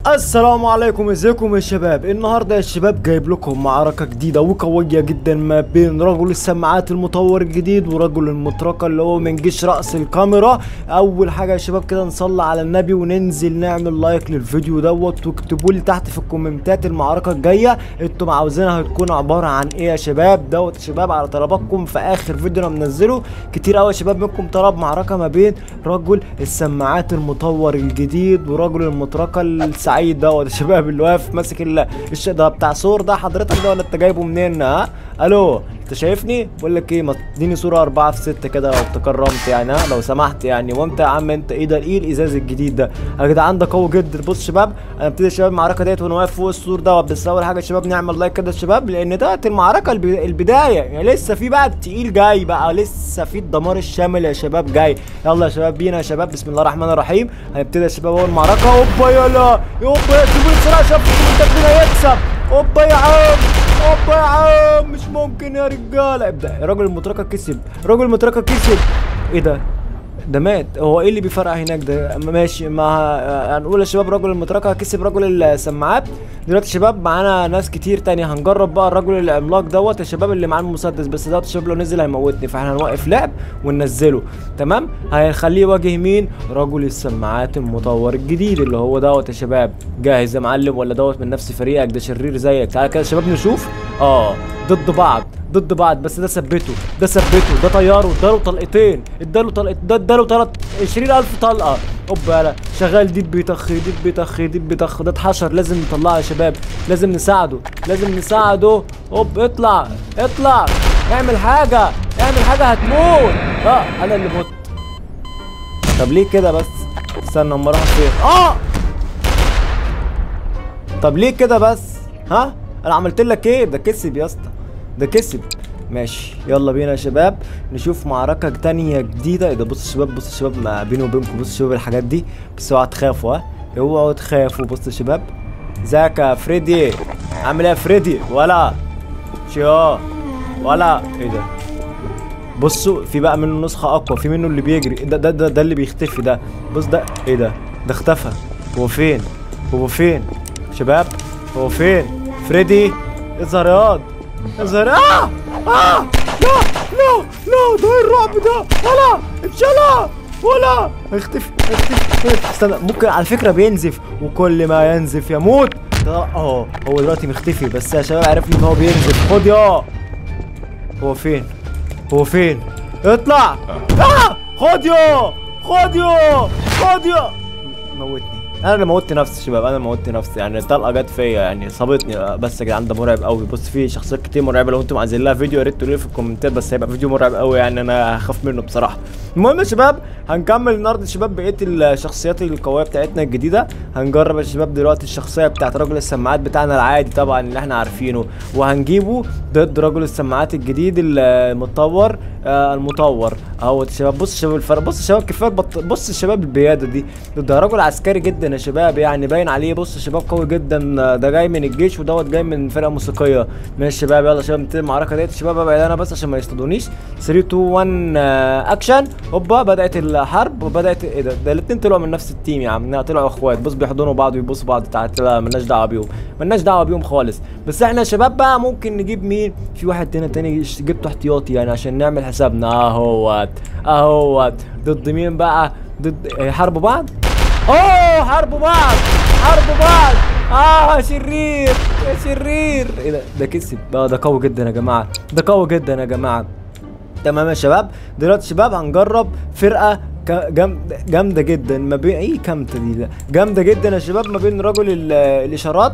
السلام عليكم ازيكم يا شباب النهارده يا شباب جايب لكم معركه جديده وقويه جدا ما بين رجل السماعات المطور الجديد ورجل المطرقه اللي هو من جيش راس الكاميرا اول حاجه يا شباب كده نصلي على النبي وننزل نعمل لايك للفيديو دوت واكتبوا لي تحت في الكومنتات المعركه الجايه انتم عاوزينها تكون عباره عن ايه يا شباب دوت يا شباب على طلباتكم في اخر فيديو انا منزله كتير قوي يا شباب منكم طلب معركه ما بين رجل السماعات المطور الجديد ورجل المطرقه السعيد دوت يا شباب اللي واقف ماسك ال- الش ده بتاع سور ده حضرتك ده ولا انت جايبه منين ها الو انت شايفني بقول لك ايه ما تديني صوره أربعة في ستة كده لو تكرمت يعني ها لو سمحت يعني وانت يا عم انت ايه ده ايه الازاز الجديد ده يا جدعان ده قوي جدا بص يا شباب انا ابتدي الشباب المعركه ديت وانا واقف فوق السور دوت بس اول حاجه يا شباب نعمل لايك كده يا شباب لان دوت المعركه الب- البدايه يعني لسه في بقى التقيل جاي بقى لسه في الدمار الشامل يا شباب جاي يلا يا شباب بينا يا شباب بسم الله الرحمن الرحيم هنبتدي يا شباب اول معركه اوبا يلا اوبا سيبوني بسرعه يا شباب الكومنتات مين هيكسب اوبا يا عم اوبا يا عم مش ممكن يا رجاله ابدا راجل المطرقه كسب راجل المطرقه كسب ايه ده ده مات هو ايه اللي بيفرقع هناك ده ماشي ما هنقول يا شباب رجل المطرقه كسب رجل السماعات دلوقتي يا شباب معانا ناس كتير تانية هنجرب بقى الرجل العملاق دوت يا شباب اللي معاه المسدس بس دوت يا شباب لو نزل هيموتني فاحنا هنوقف لعب وننزله تمام هنخليه يواجه مين رجل السماعات المطور الجديد اللي هو دوت يا شباب جاهز يا معلم ولا دوت من نفس فريقك ده شرير زيك تعالى كده يا شباب نشوف اه ضد بعض ضد بعض بس ده ثبته ده ثبته ده طياره اداله طلقتين اداله طلقت ده اداله طلق 20000 طلقه اوبا يلا شغال ديب بيطخ ديب بيطخ ديب بيطخ ده اتحشر لازم نطلعه يا شباب لازم نساعده لازم نساعده اوب اطلع اطلع اعمل حاجه اعمل حاجه هتموت اه انا اللي مت طب ليه كده بس استنى اما اروح فين اه طب ليه كده بس ها انا عملت لك ايه ده كسب يا اسطى ده كسب ماشي يلا بينا يا شباب نشوف معركة تانية جديدة ايه ده بص يا شباب بص يا شباب ما بيني وبينكم بص يا شباب الحاجات دي بس اوعوا تخافوا ها اوعوا تخافوا بص يا شباب ازيك يا فريدي عامل ايه يا فريدي ولا شيا ولا ايه ده بصوا في بقى منه نسخة أقوى في منه اللي بيجري ده ده ده, ده اللي بيختفي ده بص ده إيه ده ده اختفى هو فين هو فين شباب هو فين فريدي اظهر يا واد اظهر آه آه لا لا لا ده إيه الرعب ده ولا اتشلا ولا اختفي اختفي استنى ممكن على فكرة بينزف وكل ما ينزف يموت ده اه هو دلوقتي مختفي بس يا شباب عرفنا ان هو بينزف خد يا هو فين هو فين اطلع آه! خد يا خد يا خد يا موتني انا اللي موتت نفسي يا شباب انا اللي موتت نفسي يعني الطلقه جت فيا يعني صابتني بس يا جدعان ده مرعب قوي بص في شخصيات كتير مرعبه لو انتم عايزين لها فيديو يا ريت تقولوا لي في الكومنتات بس هيبقى فيديو مرعب قوي يعني انا هخاف منه بصراحه المهم يا شباب هنكمل النهارده يا شباب بقيه الشخصيات القويه بتاعتنا الجديده هنجرب يا شباب دلوقتي الشخصيه بتاعت رجل السماعات بتاعنا العادي طبعا اللي احنا عارفينه وهنجيبه ضد رجل السماعات الجديد المتطور آه المطور اهو يا شباب بص يا شباب الفرق بص يا شباب كفايه بط... بص يا شباب البياده دي ده رجل عسكري جدا يا شباب يعني باين عليه بص يا شباب قوي جدا آه، ده جاي من الجيش ودوت جاي من فرقه موسيقيه ماشي يا شباب يلا يا شباب نبتدي المعركه ديت يا شباب ابعد انا بس عشان ما يصطادونيش 3 2 1 آه، اكشن هوبا بدات الحرب وبدات ايه ده ده الاثنين طلعوا من نفس التيم يا عم لا، طلعوا اخوات بص بيحضنوا بعض ويبوسوا بعض تعالى لا مالناش دعوه بيهم مالناش دعوه بيهم خالص بس احنا يا شباب بقى ممكن نجيب مين في واحد هنا تاني جبته احتياطي يعني عشان نعمل حسابنا اهوت اهوت ضد مين بقى ضد إيه، حاربوا بعض اوه حاربوا بعض حاربوا بعض اه شرير يا شرير ايه ده ده كسب اه ده قوي جدا يا جماعه ده قوي جدا يا جماعه تمام يا شباب دلوقتي يا شباب هنجرب فرقه ك- جام- جامده جدا ما بين ايه كامته دي ده جامده جدا يا شباب ما بين رجل ال- الاشارات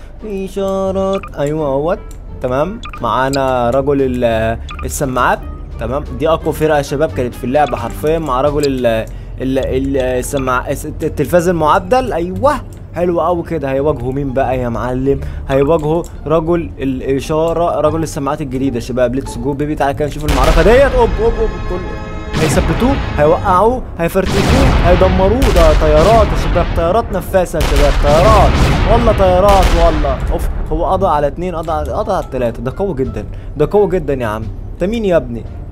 اشارات ايوه اهوت تمام معانا رجل ال- السماعات تمام دي اقوى فرقه يا شباب كانت في اللعبه حرفيا مع رجل ال ال ال- السماع التلفاز المعدل ايوه حلو قوي كده هيواجهوا مين بقى يا معلم هيواجهوا رجل الاشاره رجل السماعات الجديده يا شباب ليتس جو بيبي تعالى كده نشوف المعركه ديت اوب اوب اوب كل هيثبتوه هيوقعوه هيفرتكوه هيدمروه ده طيارات يا شباب طيارات نفاثه يا شباب طيارات والله طيارات والله اوف هو قضى على اتنين قضى على قضى على التلاته ده قوي جدا ده قوي جدا يا عم انت مين يا ابني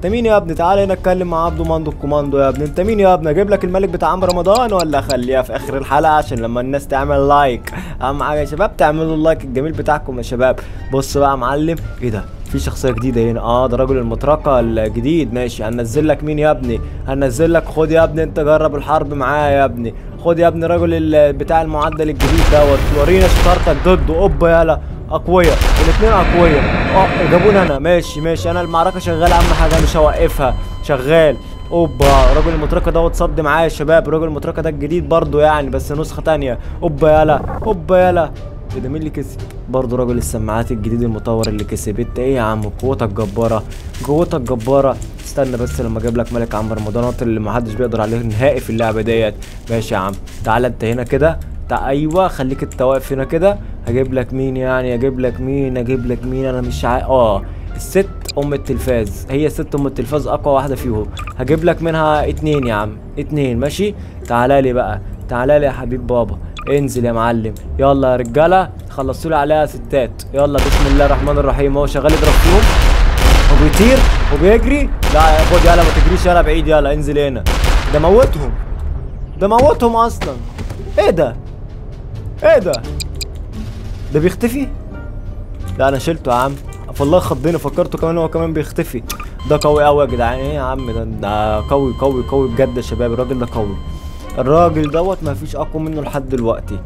انت مين يا ابني تعالى هنا اتكلم مع عبده ماندو الكوماندو يا ابني انت مين يا ابني اجيب لك الملك بتاع عم رمضان ولا اخليها في اخر الحلقه عشان لما الناس تعمل لايك اهم حاجه يا شباب تعملوا اللايك الجميل بتاعكم يا شباب بص بقى يا معلم ايه ده في شخصيه جديده هنا اه ده راجل المطرقه الجديد ماشي هنزل لك مين يا ابني هنزل لك خد يا ابني انت جرب الحرب معايا يا ابني خد يا ابني راجل ال- بتاع المعدل الجديد دوت ورينا شطارتك ضده اوبا يالا اقوياء الاثنين اقوياء اه جابوني انا ماشي ماشي انا المعركه شغاله اهم حاجه مش هوقفها شغال اوبا راجل المطرقه دوت صد معايا يا شباب راجل المطرقه ده الجديد برضو يعني بس نسخه تانية اوبا يالا اوبا يالا ايه ده مين اللي كسب برضه راجل السماعات الجديد المطور اللي كسب انت ايه يا عم قوتك جباره قوتك جباره استنى بس لما اجيب لك ملك عم رمضان اللي محدش بيقدر عليه نهائي في اللعبه ديت ماشي يا عم تعالى انت هنا كده تع... ايوه خليك انت واقف هنا كده هجيب لك مين يعني اجيب لك مين اجيب لك مين انا مش عا... اه الست ام التلفاز هي ست ام التلفاز اقوى واحده فيهم هجيب لك منها اتنين يا عم اتنين ماشي تعالى لي بقى تعالى لي يا حبيب بابا انزل يا معلم يلا يا رجاله خلصوا لي عليها ستات يلا بسم الله الرحمن الرحيم هو شغال يضرب فيهم وبيطير وبيجري لا خد يلا ما تجريش يلا بعيد يلا انزل هنا ده موتهم ده موتهم اصلا ايه ده ايه ده ده بيختفي لا انا شلته يا عم فالله خضني فكرته كمان هو كمان بيختفي ده قوي قوي يا جدعان ايه يا عم ده ده قوي قوي قوي بجد يا شباب الراجل ده قوي الراجل دوت ما فيش اقوى منه لحد دلوقتي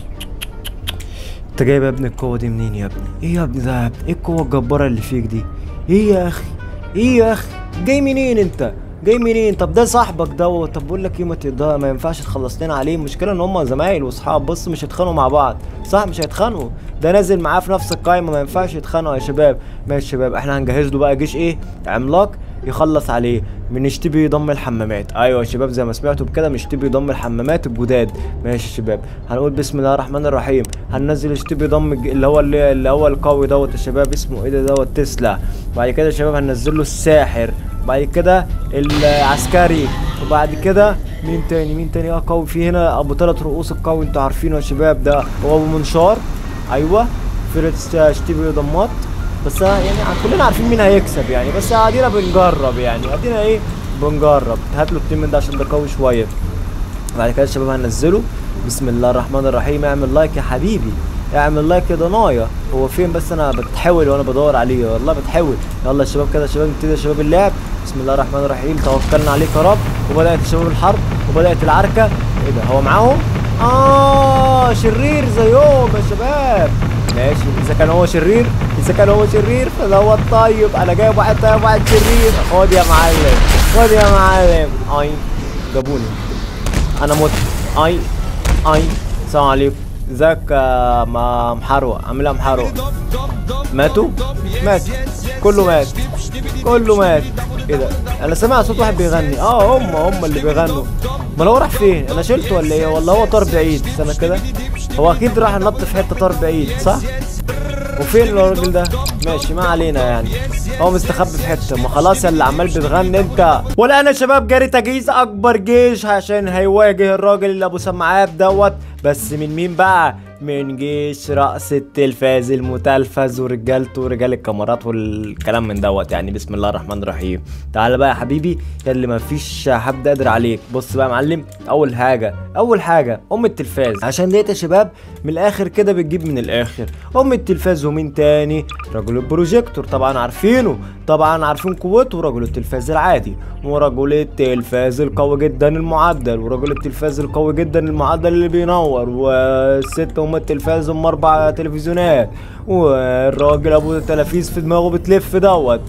انت جايب يا ابني القوه دي منين يا ابني ايه يا ابني ده يا ابني ايه القوه الجباره اللي فيك دي ايه يا اخي ايه يا اخي جاي منين انت جاي منين طب ده صاحبك دوت طب بقول لك ايه ما تقدر ما ينفعش تخلص لنا عليه المشكله ان هم زمايل واصحاب بص مش هيتخانقوا مع بعض صح مش هيتخانقوا ده نازل معاه في نفس القايمه ما ينفعش يتخانقوا يا شباب ماشي يا شباب احنا هنجهز له بقى جيش ايه عملاق يخلص عليه بنشتبي يضم الحمامات ايوه يا شباب زي ما سمعتوا بكده بنشتبي يضم الحمامات الجداد ماشي يا شباب هنقول بسم الله الرحمن الرحيم هننزل اشتبي يضم الج- اللي هو اللي, اللي هو القوي دوت يا شباب اسمه ايه ده دوت تسلا بعد كده يا شباب هننزل له الساحر بعد كده العسكري وبعد كده مين تاني مين تاني اه قوي في هنا ابو ثلاث رؤوس القوي انتوا عارفينه يا شباب ده هو ابو منشار ايوه فرقه اشتبي ضمات بس أنا يعني كلنا عارفين مين هيكسب يعني بس ادينا بنجرب يعني ادينا ايه بنجرب هات له التيم من ده عشان ده قوي شويه بعد كده الشباب هننزله بسم الله الرحمن الرحيم اعمل لايك يا حبيبي اعمل لايك يا ضنايا هو فين بس انا بتحاول وانا بدور عليه والله بتحاول يلا يا شباب كده يا شباب نبتدي يا شباب اللعب بسم الله الرحمن الرحيم توكلنا عليك يا رب وبدات يا شباب الحرب وبدات العركه ايه ده هو معاهم اه شرير زيهم يا شباب ماشي اذا كان هو شرير اذا كان هو شرير فده هو الطيب انا جايب واحد طيب واحد شرير خد يا معلم خد يا معلم اي جابوني انا مت اي اي السلام عليكم ازيك يا ما محروق عاملها محروق ماتوا مات كله مات كله مات ايه ده انا سامع صوت واحد بيغني اه هم هم اللي بيغنوا امال هو راح فين انا شلته ولا ايه ولا هو طار بعيد استنى كده هو اكيد راح نط في حته طار بعيد صح وفين الراجل ده ماشي ما علينا يعني هو مستخبي في حته ما خلاص يا اللي عمال بتغني انت ولا انا شباب جاري تجهيز اكبر جيش عشان هيواجه الراجل اللي ابو سماعات دوت بس من مين بقى من جيش رأس التلفاز المتلفز ورجالته ورجال الكاميرات والكلام من دوت يعني بسم الله الرحمن الرحيم تعال بقى يا حبيبي يا اللي مفيش حد قادر عليك بص بقى يا معلم اول حاجه اول حاجه ام التلفاز عشان ديت يا شباب من الاخر كده بتجيب من الاخر ام التلفاز ومين تاني رجل البروجيكتور طبعا عارفينه طبعا عارفين قوته رجل التلفاز العادي ورجل التلفاز القوي جدا المعدل ورجل التلفاز القوي جدا المعدل اللي بينور والست ام التلفاز ام اربع تلفزيونات والراجل ابو تلافيز في دماغه بتلف دوت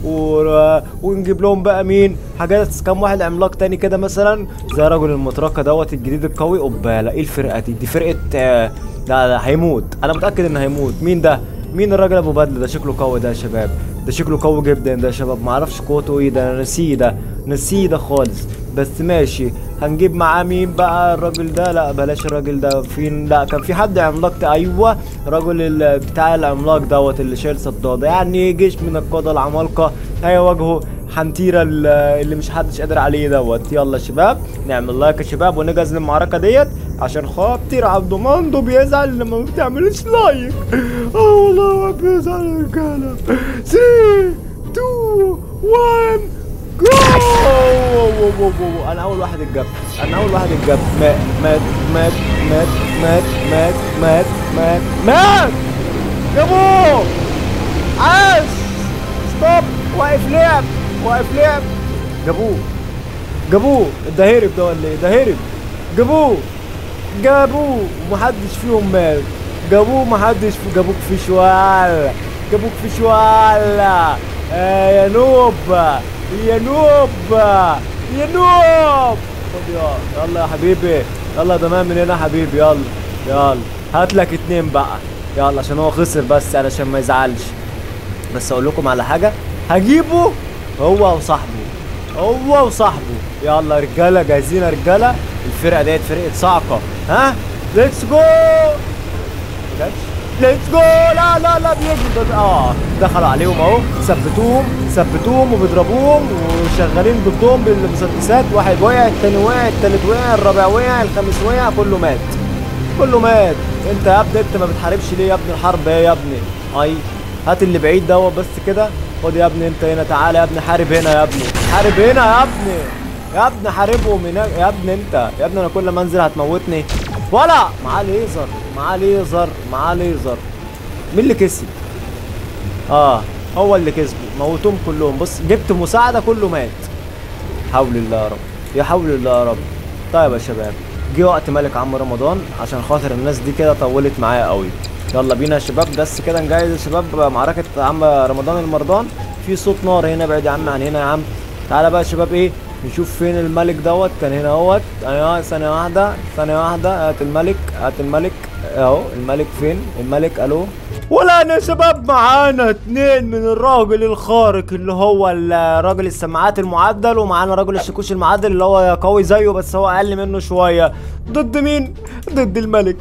ور- ونجيب لهم بقى مين حاجات كام واحد عملاق تاني كده مثلا زي رجل المطرقه دوت الجديد القوي قباله ايه الفرقه دي دي فرقه آه، لا لا هيموت انا متاكد انه هيموت مين ده مين الراجل ابو بدله ده شكله قوي ده يا شباب ده شكله قوي جدا ده يا شباب معرفش قوته ايه ده انا نسيه ده نسيه ده خالص بس ماشي هنجيب معاه مين بقى الراجل ده لا بلاش الراجل ده فين لا كان في حد عملاق تا- ايوه رجل ال- بتاع العملاق دوت اللي شايل صداده يعني جيش من القاده العمالقه هيواجهوا حنتيرة ال- اللي مش حدش قادر عليه دوت يلا يا شباب نعمل لايك يا شباب ونجهز للمعركه ديت عشان خاطر عبد مندو بيزعل لما ما بتعملوش لايك اه والله هو بيزعل يا رجاله 3 2 1 جو انا اول واحد اتجاب انا اول واحد اتجاب مات مات مات مات مات مات مات مات مات جابوه عاش ستوب واقف لعب واقف لعب جابوه جابوه ده هرب ده ولا ايه ده هرب جابوه جابوه ومحدش فيهم مات جابوه محدش في جابوك في شوال جابوك في شوال آه يا نوب يا نوب يا نوب خد يلا يلا يا حبيبي يلا تمام من هنا يا حبيبي يلا يلا هات لك اتنين بقى يلا عشان هو خسر بس علشان ما يزعلش بس اقول لكم على حاجه هجيبه هو وصاحبه هو وصاحبه يلا رجاله جاهزين يا رجاله الفرقه ديت فرقه صعقه ها ليتس جو ليتس جو لا لا لا بيجروا دول اه دخلوا عليهم اهو ثبتوهم ثبتوهم وبيضربوهم وشغالين ضدهم بالمسدسات واحد وقع التاني وقع التالت وقع الرابع وقع الخامس وقع كله مات كله مات انت يا ابني انت ما بتحاربش ليه يا ابني الحرب ايه يا ابني اي هات اللي بعيد دوت بس كده خد يا ابني انت هنا تعالى يا ابني حارب هنا يا ابني حارب هنا يا ابني يا ابني حاربهم هناك يا ابني انت يا ابني انا كل ما انزل هتموتني ولا معاه ليزر معاه ليزر معاه ليزر مين اللي كسب اه هو اللي كسبه موتوهم كلهم بص جبت مساعده كله مات حول الله يا رب يا حول الله يا رب طيب يا شباب جه وقت ملك عم رمضان عشان خاطر الناس دي كده طولت معايا قوي يلا بينا يا شباب بس كده نجهز يا شباب معركه عم رمضان المرضان في صوت نار هنا بعيد يا عم عن هنا يا عم تعالى بقى يا شباب ايه نشوف فين الملك دوت كان هنا اهوت ايوه ثانيه واحده ثانيه واحده هات الملك هات الملك اهو الملك فين الملك الو ولا انا يا شباب معانا اتنين من الراجل الخارق اللي هو الراجل السماعات المعدل ومعانا راجل الشكوش المعدل اللي هو قوي زيه بس هو اقل منه شويه ضد مين ضد الملك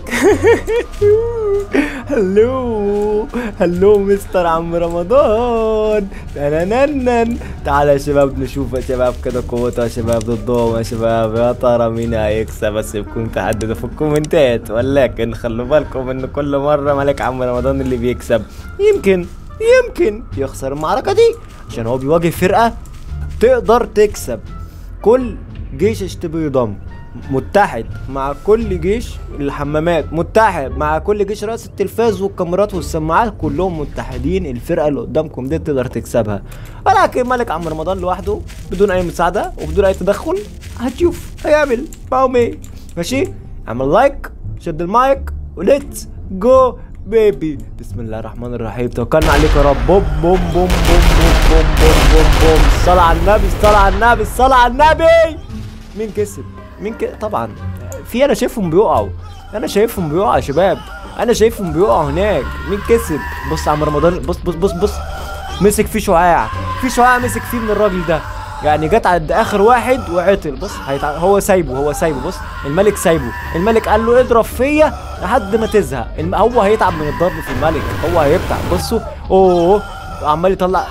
هلو هلو مستر عم رمضان تنننن تعالى يا شباب نشوف يا شباب كده قوته يا شباب ضدهم يا شباب يا ترى مين هيكسب بس يكون تحددوا في الكومنتات ولكن خلوا بالكم ان كل مره ملك عم رمضان اللي بيكسب يمكن يمكن يخسر المعركه دي عشان هو بيواجه فرقه تقدر تكسب كل جيش اشتبه يضم متحد مع كل جيش الحمامات متحد مع كل جيش رأس التلفاز والكاميرات والسماعات كلهم متحدين الفرقة اللي قدامكم دي تقدر تكسبها ولكن ملك عم رمضان لوحده بدون أي مساعدة وبدون أي تدخل هتشوف هيعمل معاهم إيه ماشي اعمل لايك شد المايك وليتس جو بيبي بسم الله الرحمن الرحيم توكلنا عليك يا رب بوم بوم بوم بوم بوم بوم بوم بوم بوم الصلاة على النبي الصلاة على النبي الصلاة على النبي مين كسب؟ مين كده طبعا في انا شايفهم بيقعوا انا شايفهم بيقعوا يا شباب انا شايفهم بيقعوا هناك مين كسب بص يا عم رمضان بص بص بص بص مسك فيه شعاع في شعاع مسك فيه من الراجل ده يعني جت عند اخر واحد وعطل بص هيتع... هو سايبه هو سايبه بص الملك سايبه الملك قال له اضرب فيا لحد ما تزهق الم... هو هيتعب من الضرب في الملك هو هيتعب بصوا اوه عمال يطلع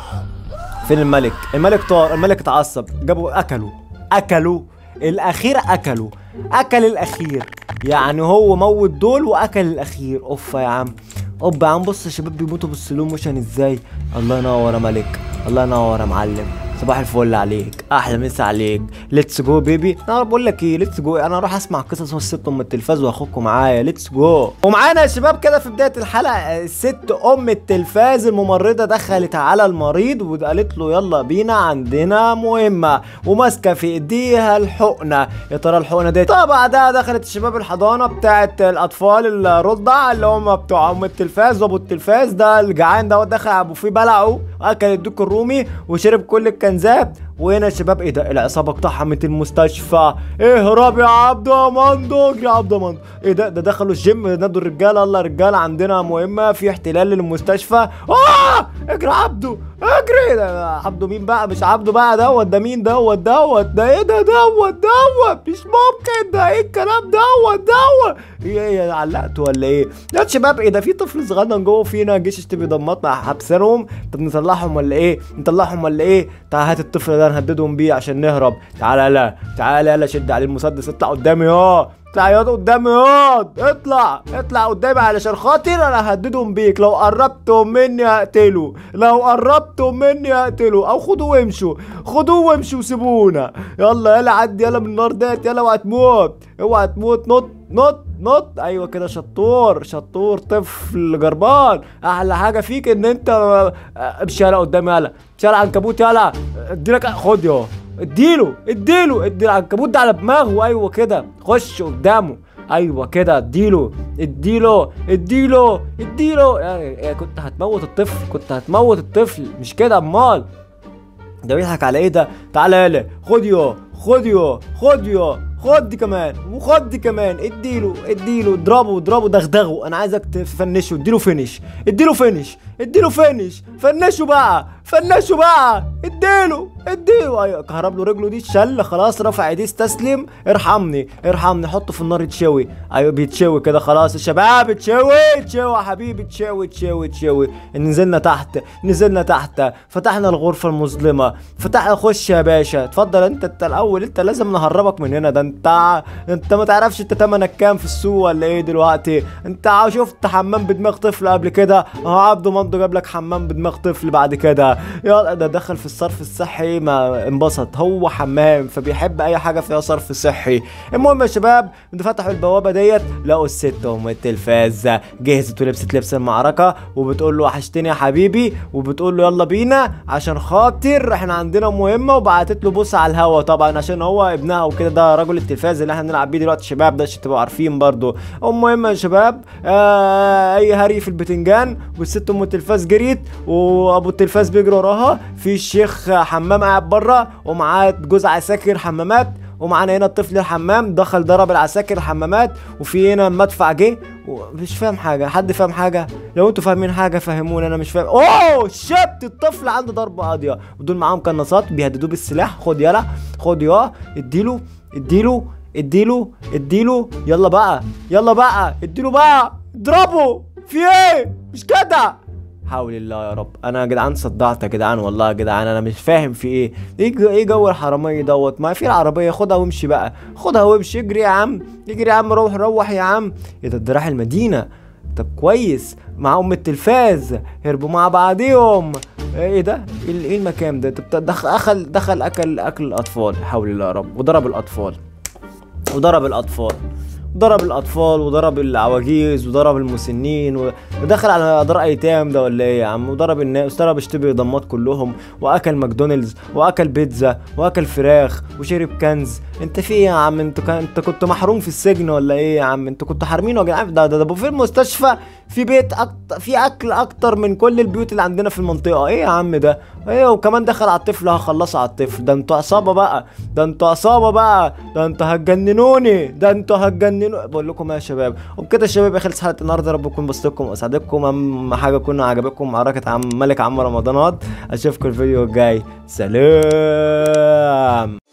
فين الملك الملك طار الملك اتعصب جابوا اكلوا اكلوا الاخير اكلوا اكل الاخير يعني هو موت دول واكل الاخير اوف يا عم اوب يا عم بص يا شباب بيموتوا بالسلو موشن ازاي الله ينور يا ملك الله ينور يا معلم صباح الفل عليك احلى مسا عليك ليتس جو بيبي انا بقول لك ايه ليتس جو انا اروح اسمع قصص الست ام التلفاز واخوكم معايا ليتس جو ومعانا يا شباب كده في بدايه الحلقه الست ام التلفاز الممرضه دخلت على المريض وقالت له يلا بينا عندنا مهمه وماسكه في ايديها الحقنه يا ترى الحقنه دي طبعا بعدها دخلت الشباب الحضانه بتاعه الاطفال الرضع اللي هم بتوع ام التلفاز وابو التلفاز ده الجعان ده دخل ابو فيه بلعه اكل الدوك الرومي وشرب كل الكنزات وهنا يا شباب ايه ده العصابه اقتحمت المستشفى اهرب يا عبد مندوق يا عبد مندوق ايه ده ده دخلوا الجيم نادوا الرجاله يلا رجاله عندنا مهمه في احتلال للمستشفى اه اجري عبده اجري ده عبده مين بقى مش عبده بقى دوت ده مين دوت دوت ده ايه ده دوت دوت مش ممكن ده ايه الكلام دوت دوت ايه ايه علقت ولا ايه يا شباب ايه ده في طفل صغنن جوه فينا جيش اشتبي ضمات مع حبسانهم طب نطلعهم ولا ايه نطلعهم ولا ايه تعال هات الطفل ده نهددهم بيه عشان نهرب تعالى لا تعالى يلا شد عليه المسدس اطلع قدامي اه اطلع ياض قدامي ياض اطلع اطلع قدامي علشان خاطر انا ههددهم بيك لو قربتم مني هقتله لو قربتم مني هقتله او خدوه وامشوا خدوه وامشوا وسيبونا يلا يلا عدي يلا من النار ديت يلا اوعى تموت اوعى تموت نط نط نط ايوه كده شطور شطور طفل جربان احلى حاجه فيك ان انت امشي يلا قدامي يلا امشي يلا عنكبوت يلا اديلك خد يا اديله اديله ادي العنكبوت ده على دماغه ايوه كده خش قدامه ايوه كده اديله اديله اديله اديله يعني يعني كنت هتموت الطفل كنت هتموت الطفل مش كده امال ده بيضحك على ايه ده تعالى يلا خد يا خد يا خد يا خد دي كمان وخد دي كمان اديله اديله اضربه اضربه دغدغه انا عايزك تفنشه اديله فينش اديله فينش اديله فينش فنشه بقى فنشه بقى اديله اديله ايوه كهرب له رجله دي شل خلاص رفع ايديه استسلم ارحمني ارحمني حطه في النار يتشوي ايوه بيتشوي كده خلاص يا شباب اتشوي اتشوي يا حبيبي اتشوي اتشوي اتشوي نزلنا تحت نزلنا تحت فتحنا الغرفه المظلمه فتحنا خش يا باشا اتفضل انت انت الاول انت لازم نهربك من هنا ده انت انت ما تعرفش انت تمنك كام في السوق ولا ايه دلوقتي انت شفت حمام بدماغ طفل قبل كده اهو عبده مندو جاب لك حمام بدماغ طفل بعد كده يلا ده دخل في الصرف الصحي ما انبسط هو حمام فبيحب اي حاجه فيها صرف صحي المهم يا شباب انتوا فتحوا البوابه ديت لقوا الست ام التلفاز جهزت ولبست لبس المعركه وبتقول له وحشتني يا حبيبي وبتقول له يلا بينا عشان خاطر احنا عندنا مهمه وبعتت له بوس على الهوا طبعا عشان هو ابنها وكده ده رجل التلفاز اللي احنا بنلعب بيه دلوقتي شباب ده عشان تبقوا عارفين برضو المهم يا شباب آه اي هري في البتنجان والست ام التلفاز جريت وابو التلفاز بيجري وراها في الشيخ حمام قاعد بره ومعاه جوز عساكر حمامات ومعانا هنا الطفل الحمام دخل ضرب العساكر الحمامات وفي هنا مدفع جه مش فاهم حاجه حد فاهم حاجه لو انتوا فاهمين حاجه فهموني انا مش فاهم اوه شت الطفل عنده ضربه قاضيه ودول معاهم قناصات بيهددوه بالسلاح خد يلا خد يا اديله اديله اديله اديله يلا بقى يلا بقى اديله بقى اضربه في ايه مش كده حول الله يا رب انا يا جدعان صدعت يا جدعان والله يا جدعان انا مش فاهم في ايه ايه جو- ايه جو الحراميه دوت ما في العربيه خدها وامشي بقى خدها وامشي اجري يا عم اجري يا عم روح روح يا عم ايه ده ده راح المدينه طب كويس معاهم التلفاز هربوا مع بعضيهم ايه ده ايه ال- ايه المكان ده طب دخل دخل دخل اكل اكل الاطفال حول الله يا رب وضرب الاطفال وضرب الاطفال ضرب الاطفال وضرب العواجيز وضرب المسنين و- ودخل على دار ايتام ده ولا ايه يا عم وضرب الناس ضرب اشتبه ضمات كلهم واكل ماكدونالدز واكل بيتزا واكل فراخ وشرب كنز انت في ايه يا عم انت كان انت كنت محروم في السجن ولا ايه يا عم انت كنت حارمينه يا جدعان ده ده, ده في المستشفى في بيت أكتر في اكل اكتر من كل البيوت اللي عندنا في المنطقه ايه يا عم ده ايه وكمان دخل على الطفل هخلصه على الطفل ده انتوا عصابه بقى ده انتوا عصابه بقى ده انتوا هتجننوني ده انتوا هتجننوا بقول لكم يا شباب وبكده يا شباب خلص حلقه النهارده يا رب تكون بسطتكم واسعدتكم اهم حاجه تكون عجبتكم معركه عم ملك عم رمضانات اشوفكم الفيديو الجاي سلام